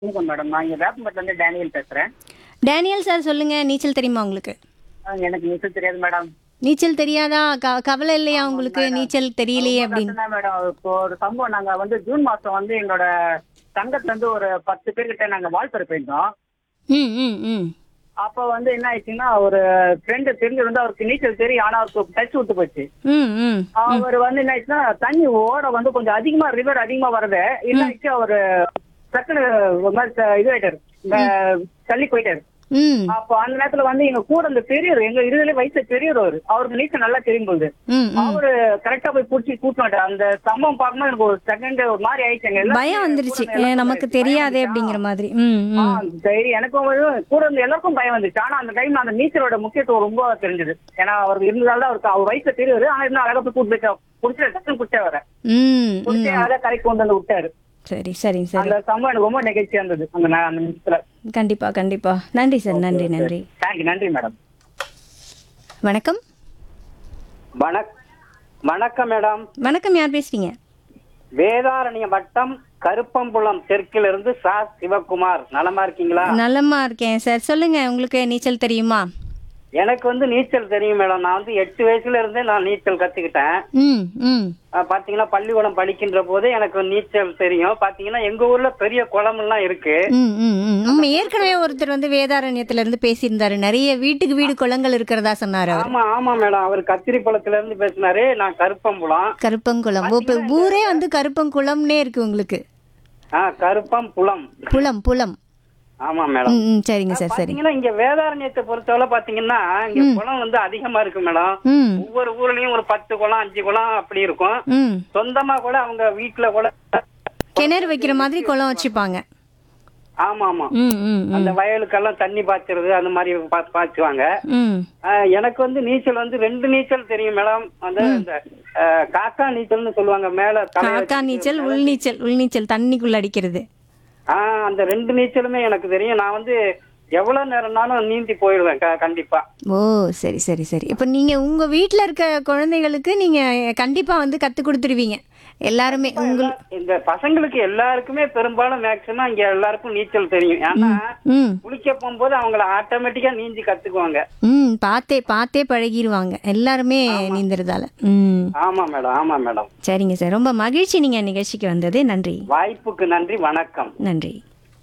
வணக்கம் மேடம் நான் இங்க வேப்பம்பட்டில இருந்து டேனியல் பேசுறேன் டேனியல் சார் சொல்லுங்க நீச்சல் தெரியுமா உங்களுக்கு ஆ, எனக்கு நீச்சல் தெரியாது மேடம் நீச்சல் தெரியாதா க- கவலை இல்லையா உங்களுக்கு நீச்சல் தெரியலையே அப்படின்னு கஷ்டம் தான் மேடம் இப்போ ஒரு சம்பவம் நாங்க வந்து ஜூன் மாசம் வந்து எங்களோட சங்கத்துல இருந்து ஒரு பத்து பேர்கிட்ட நாங்க வால்பெற போயிருந்தோம் ம் ம் ம் அப்ப வந்து என்ன ஆயிடுச்சுன்னா ஒரு ஃப்ரெண்டு தெரிஞ்சு வந்து அவருக்கு நீச்சல் தெரியும் ஆனா அவருக்கு டச் விட்டு போச்சு ம் ம் அவர் வந்து என்ன ஆயிடுச்சுன்னா தண்ணி ஓட வந்து கொஞ்சம் அதிகமா ரிவர் அதிகமா வருது என்ன ஆயிடுச்சு அவரு டக்குனு ஒரு மாதிரி த- இது ஆயிட்டாரு இந்த தள்ளி போயிட்டாரு ம் அப்போ அந்த நேரத்துல வந்து எங்க கூட இந்த பெரியவர் எங்க இருதலே வயசு பெரியவர் அவரு அவருக்கு நீச்சல் நல்லா தெரியும் போகுது ம் ம். அவரு கரெக்டா போய் புடிச்சு கூட்டினாரு அந்த சம்பவம் பார்க்கும்போது எனக்கு ஒரு செகண்ட் ஒரு மாதிரி ஆயிடுச்சுங்க எல்லாருமே பயம் வந்துருச்சு கூட இருந்த ஏ, நமக்கு எல்லாருக்கும் தெரியாதே பயம் அப்படிங்கிற வந்துச்சா? மாதிரி ம் ஆ, ம் சரி எனக்கும் வந்து கூட இருந்த எல்லாருக்கும் பயம் வந்துச்சு ஆனா அந்த டைம்ல அந்த நீச்சலோட முக்கியத்துவம் ரொம்ப தெரிஞ்சது ஏன்னா அவர் இருந்ததால அவருக்கு அவர் வயசு தெரியுது ஆனா இருந்தாலும் அழகா போய் கூட்டு போய் புடிச்சு டக்குனு குடிச்சா வர ம் குடிச்சு ம் அழகா கரைக்கு கொண்டு வந்து விட்டாரு சரி சரிங்க சரி அந்த சம்பவம் எனக்கு ரொம்ப நெகிழ்ச்சியா இருந்தது அந்த நே- அந்த நிமிஷத்துல கண்டிப்பா கண்டிப்பா நன்றி சார் நன்றி நன்றி தேங்க்யூ நன்றி மேடம் வணக்கம் வணக் வணக்கம் மேடம் வணக்கம் யார் பேசுறீங்க வேதாரண்ய வட்டம் கருப்பம்புலம் தெற்கிலிருந்து சா சிவகுமார் நலமா இருக்கீங்களா நலமா இருக்கேன் சார் சொல்லுங்க உங்களுக்கு நீச்சல் தெரியுமா எனக்கு வந்து நீச்சல் தெரியும் மேடம் நான் வந்து எட்டு வயசுல இருந்தே நான் நீச்சல் கத்துக்கிட்டேன் ம் ம் அஹ் பாத்தீங்கன்னா பள்ளிக்கூடம் படிக்கின்ற போதே எனக்கு நீச்சல் தெரியும் பாத்தீங்கன்னா எங்க ஊர்ல பெரிய குளம் எல்லாம் இருக்கு ம் ம் ம் நம்ம ஏற்கனவே ஒருத்தர் வந்து வேதாரண்யத்துல இருந்து பேசியிருந்தாரு நிறைய வீட்டுக்கு வீடு குளங்கள் இருக்கிறதா சொன்னாரு அவர் ஆமா ஆமா மேடம் அவர் கத்திரிப்பழத்துல இருந்து பேசினாரு நான் கருப்பம்புலம் கருப்பங்குளம் ஓ, இப்ப ஊரே வந்து கருப்பங்குளம்னே இருக்கு உங்களுக்கு ஆஹ் கருப்பம் புலம் புலம் புலம் ஆமா மேடம் ம் ம் சரிங்க சார் சரி பாத்தீங்கன்னா இங்க வேதாரண்யத்தை பொறுத்தவரை பாத்தீங்கன்னா இங்க குளம் வந்து அதிகமா இருக்கு மேடம் ம் ஒவ்வொரு ஊர்லயும் ஒரு பத்து குளம் அஞ்சு குளம் அப்படி இருக்கும் ம் சொந்தமா கூட அவங்க வீட்டுல கூட கிணறு வைக்கிற மாதிரி குளம் வச்சுப்பாங்க ஆமா ஆமா ம் ம் ம் அந்த வயலுக்கெல்லாம் தண்ணி பாய்ச்சறது அந்த மாதிரி பா- பாய்ச்சுவாங்க ம் ஆஹ் எனக்கு வந்து நீச்சல் வந்து ரெண்டு நீச்சல் தெரியும் மேடம் அந்த இந்த, ஆஹ், காக்கா நீச்சல்னு சொல்லுவாங்க மேல தலைய காக்கா நீச்சல் உள் நீச்சல் உள் நீச்சல் தண்ணிக்குள்ள அடிக்கிறது ஆஹ் அந்த ரெண்டு நீச்சலுமே எனக்கு தெரியும் நான் வந்து எவ்வளவு நேரம்னாலும் நீந்தி போயிடுவேன் க- கண்டிப்பா ஓ சரி சரி சரி இப்போ நீங்க உங்க வீட்ல இருக்க குழந்தைகளுக்கு நீங்க கண்டிப்பா வந்து கத்து கொடுத்துருவீங்க எல்லாருமே உங்கள் இந்த பசங்களுக்கு எல்லாருக்குமே பெரும்பாலும் மேக்சிமம் இங்க எல்லாருக்கும் நீச்சல் தெரியும் ஏன்னா ம் குளிக்க போகும்போது அவங்கள ஆட்டோமேட்டிக்கா நீந்தி கத்துக்குவாங்க ம் பார்த்தே பார்த்தே பழகிடுவாங்க எல்லாருமே நீந்துறதால ம் ஆமா மேடம் ஆமா மேடம் சரிங்க சார் ரொம்ப மகிழ்ச்சி நீங்க நிகழ்ச்சிக்கு வந்தது நன்றி வாய்ப்புக்கு நன்றி வணக்கம் நன்றி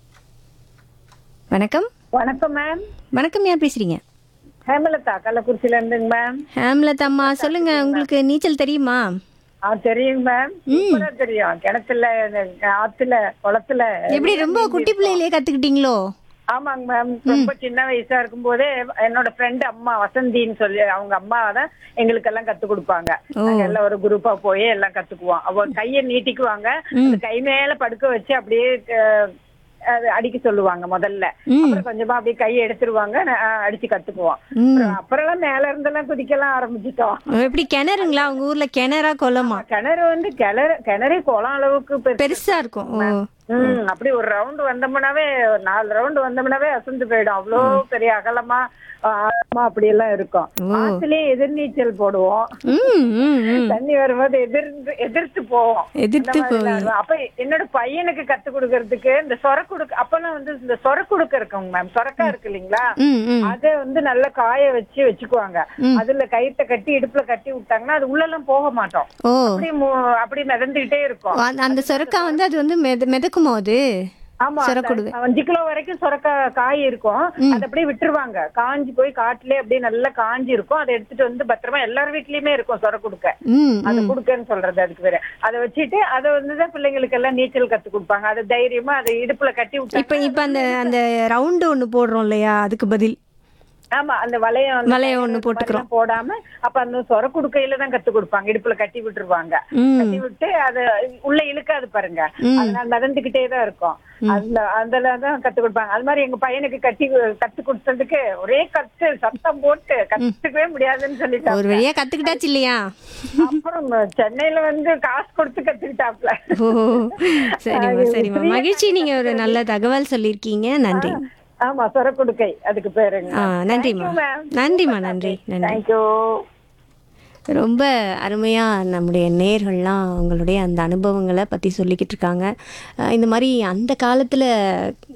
வணக்கம் வணக்கம் மேம் வணக்கம் யார் பேசுறீங்க ஹேமலதா கள்ளக்குறிச்சியில இருந்துங்க மேம் ஹேம்லத் அம்மா சொல்லுங்க உங்களுக்கு நீச்சல் தெரியுமா ஆ தெரியுங்க மேம் சூப்பரா தெரியும் கிணத்துல இந்த ஆத்துல குளத்துல எப்படி ரொம்ப குட்டி பிள்ளையிலேயே கத்துக்கிட்டீங்களோ ஆமாங்க மேம் ரொம்ப சின்ன வயசா இருக்கும் போதே என்னோட ஃப்ரெண்ட் அம்மா வசந்தின்னு சொல்லி அவங்க அம்மா தான் எங்களுக்கு எல்லாம் கத்து கொடுப்பாங்க நாங்க எல்லாம் ஒரு குரூப்பா போய் எல்லாம் கத்துக்குவோம் அவ கைய நீட்டிக்குவாங்க அந்த கை மேல படுக்க வச்சு அப்படியே அஹ், அது அடிக்க சொல்லுவாங்க முதல்ல அப்புறம் கொஞ்சமா அப்படியே கையை எடுத்துருவாங்க நா- அடிச்சு கத்துக்குவோம் அப்புறம் அப்புறம் மேல இருந்தெல்லாம் குதிக்கலாம் ஆரம்பிச்சிட்டோம் எப்படி கிணறுங்களா உங்க ஊர்ல கிணறா குளமா கிணறு வந்து கிணறு கிணறே குளம் அளவுக்கு பெருசு. பெருசா இருக்கும் ஓ ம் அப்படி ஒரு ரவுண்ட் வந்தோம்னாவே ஒரு நாலு ரவுண்ட் வந்தோம்னாவே அசந்து போயிடும் அவ்வளோ பெரிய அகலமா ஆழமா அப்படி எல்லாம் இருக்கும் ஆத்துலயே எதிர்நீச்சல் போடுவோம் ம் ம் ம் தண்ணி வரும்போது எதிர்த்து எதிர்த்து போவோம் எதிர்த்து அந்த மாதிரி எல்லாம் இருக்கும். அப்ப என்னோட பையனுக்கு கத்து கொடுக்கறதுக்கு இந்த சொர குடுக்க அப்பெல்லாம் வந்து இந்த சொர குடுக்க இருக்குங்க மேம் சொரக்கா இருக்கு இல்லைங்களா ம் ம் அத வந்து நல்லா காய வச்சு வச்சுக்குவாங்க அதுல கயித்தை கட்டி இடுப்புல கட்டி விட்டாங்கன்னா அது உள்ள எல்லாம் போக மாட்டோம் ஓ அப்படி மு- அப்படி மிதந்துகிட்டே இருக்கும் அந்த- அந்த சொரக்கா வந்து அது வந்து மித மிதக்குமோ அது ஆமா சொரக்குடுவை. அந்த அஞ்சு கிலோ வரைக்கும் சொரக்கா காய் இருக்கும் அதை அப்படியே விட்டுருவாங்க காஞ்சி போய் காட்டுலயே அப்படியே நல்லா காஞ்சி இருக்கும் அதை எடுத்துட்டு வந்து பத்திரமா எல்லார் வீட்லயுமே இருக்கும் சொர குடுக்க ம் அது குடுக்கன்னு சொல்றது அதுக்கு வேற அதை வச்சுட்டு அதை வந்துதான் பிள்ளைங்களுக்கு எல்லாம் நீச்சல் கத்து கொடுப்பாங்க அதை தைரியமா அதை இடுப்புல கட்டி விட்டு இப்ப இப்ப அந்த அந்த ரவுண்டு ஒண்ணு போடுறோம் இல்லையா அதுக்கு பதில் ஆமா அந்த வளையம் அந்த வளையம் ஒண்ணு மாதிரிலாம் போட்டுக்கிறோம். போடாம அப்ப அந்த சொர குடுக்கையில தான் கத்து கொடுப்பாங்க இடுப்புல கட்டி விட்டுருவாங்க ம் கட்டி விட்டு அது உள்ள இழுக்காது பாருங்க ம். அதனால நடந்துகிட்டே தான் இருக்கும் அதுல அதுல தான் கத்து கொடுப்பாங்க அது மாதிரி எங்க பையனுக்கு கட்டி கத்து கொடுத்ததுக்கு ஒரே கத்து சத்தம் போட்டு கத்துக்கவே முடியாதுன்னு சொல்லிட்டாங்க ஒரு வழியா கத்துக்கிட்டாச்சு இல்லையா அப்புறம் சென்னையில வந்து காசு கொடுத்து கத்துக்கிட்டாப்ல ஓ சரிம்மா சரிம்மா மகிழ்ச்சி நீங்க ஒரு நல்ல தகவல் சொல்லியிருக்கீங்க நன்றி ஆமா சொர குடுக்கை அதுக்கு பேருங்க ஆ நன்றிம்மா நன்றிம்மா நன்றி நன்றி தேங்க்யூ ரொம்ப அருமையாக நம்முடைய நேர்கள்லாம் அவங்களுடைய அந்த அனுபவங்களை பற்றி சொல்லிக்கிட்டு இருக்காங்க அஹ் இந்த மாதிரி அந்த காலத்தில்